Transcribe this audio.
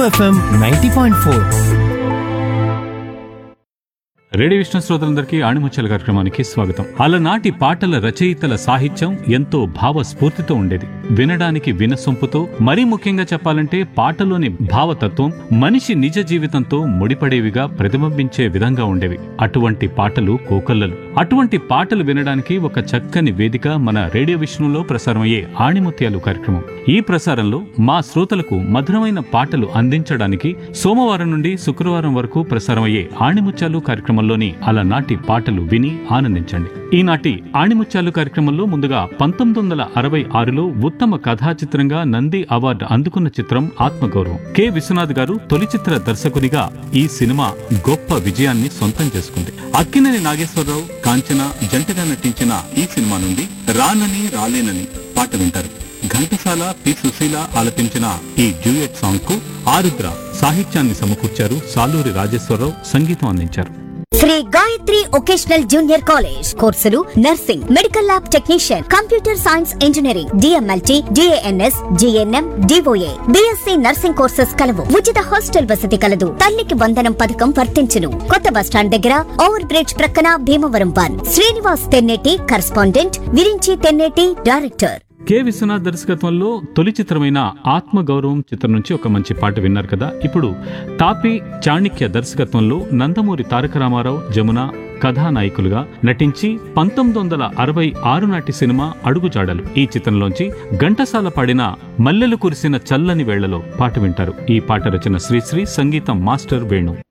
FM ninety point four radio Vishnu శ్రోతలందరికీ ఆణిముచ్చల కార్యక్రమానికి స్వాగతం అలనాటి పాటల రచయితల సాహిత్యం ఎంతో భావస్ఫూర్తితో ఉండేది వినడానికి వినసొంపుతో మరీ ముఖ్యంగా చెప్పాలంటే పాటలోని భావతత్వం మనిషి నిజ జీవితంతో ముడిపడేవిగా ప్రతిబింబించే విధంగా ఉండేవి అటువంటి పాటలు కోకల్లలు అటువంటి పాటలు వినడానికి ఒక చక్కని వేదిక మన రేడియో విష్ణులో ప్రసారమయ్యే ఆణిముత్యాలు కార్యక్రమం ఈ ప్రసారంలో మా శ్రోతలకు మధురమైన పాటలు అందించడానికి సోమవారం నుండి శుక్రవారం వరకు ప్రసారమయ్యే ఆణిముత్యాలు కార్యక్రమంలోని అలనాటి పాటలు విని ఆనందించండి ఈనాటి ఆణిముత్యాలు కార్యక్రమంలో ముందుగా పంతొమ్మిది వందల అరవై ఆరులో ఉత్తమ కథా చిత్రంగా నంది అవార్డు అందుకున్న చిత్రం ఆత్మగౌరవం కె విశ్వనాథ్ గారు తొలి చిత్ర దర్శకునిగా ఈ సినిమా గొప్ప విజయాన్ని సొంతం చేసుకుంది అక్కినేని నాగేశ్వరరావు కాంచన జంటగా నటించిన ఈ సినిమా నుండి రానని రాలేనని పాట వింటారు ఘంటసాల పి సుశీల ఆలపించిన ఈ డ్యూయట్ సాంగ్ కు ఆరుద్ర సాహిత్యాన్ని సమకూర్చారు సాలూరి రాజేశ్వరరావు సంగీతం అందించారు Sri Gayatri vocational junior college కోర్సులు nursing medical lab technician computer science engineering DMLT DNS GNM DOA BSc nursing courses కలవు ఉచిత హాస్టల్ వసతి కలదు తల్లికి వందనం పథకం వర్తించును కొత్త బస్టాండ్ దగ్గర ఓవర్ బ్రిడ్జ్ ప్రక్కన Bhimavaram one Srinivas Tenneti correspondent Viranchi Tenneti director K Viswanath దర్శకత్వంలో తొలి చిత్రమైన ఆత్మగౌరవం చిత్రం నుంచి ఒక మంచి పాట విన్నారు కదా ఇప్పుడు తాపి చాణిక్య దర్శకత్వంలో నందమూరి తారక రామారావు జమున కథానాయకులుగా నటించి పంతొమ్మిది వందల అరవై ఆరు నాటి సినిమా అడుగుజాడలు ఈ చిత్రంలోంచి ఘంటసాల పాడిన మల్లెలు కురిసిన చల్లని వేళ్లలో పాట వింటారు ఈ పాట రచన శ్రీశ్రీ సంగీతం మాస్టర్ వేణు